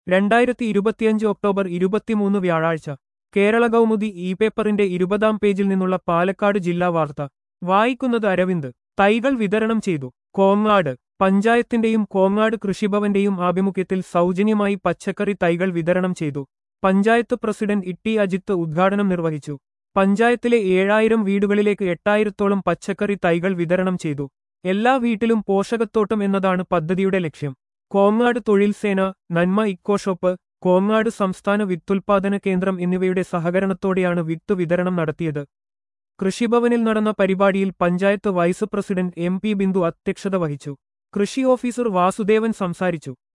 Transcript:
രണ്ടായിരത്തി ഇരുപത്തിയഞ്ച് ഒക്ടോബർ ഇരുപത്തിമൂന്ന് വ്യാഴാഴ്ച കേരള കൗമുദി ഇ പേപ്പറിന്റെ ഇരുപതാം പേജിൽ നിന്നുള്ള പാലക്കാട് ജില്ലാ വാർത്ത വായിക്കുന്നത് അരവിന്ദ് തൈകൾ വിതരണം ചെയ്തു കോങ്ങാട് പഞ്ചായത്തിന്റെയും കോങ്ങാട് കൃഷിഭവന്റെയും ആഭിമുഖ്യത്തിൽ സൗജന്യമായി പച്ചക്കറി തൈകൾ വിതരണം ചെയ്തു പഞ്ചായത്ത് പ്രസിഡന്റ് ഇട്ടി അജിത്ത് ഉദ്ഘാടനം നിർവഹിച്ചു പഞ്ചായത്തിലെ ഏഴായിരം വീടുകളിലേക്ക് എട്ടായിരത്തോളം പച്ചക്കറി തൈകൾ വിതരണം ചെയ്തു എല്ലാ വീട്ടിലും പോഷകത്തോട്ടം എന്നതാണ് പദ്ധതിയുടെ ലക്ഷ്യം കോങ്ങാട് തൊഴിൽ സേന നന്മ ഇക്കോഷോപ്പ് കോങ്ങാട് സംസ്ഥാന വിത്തുൽപാദന കേന്ദ്രം എന്നിവയുടെ സഹകരണത്തോടെയാണ് വിത്ത് വിതരണം നടത്തിയത് കൃഷിഭവനിൽ നടന്ന പരിപാടിയിൽ panchayat vice president M P Bindu അധ്യക്ഷത വഹിച്ചു കൃഷി ഓഫീസർ വാസുദേവൻ സംസാരിച്ചു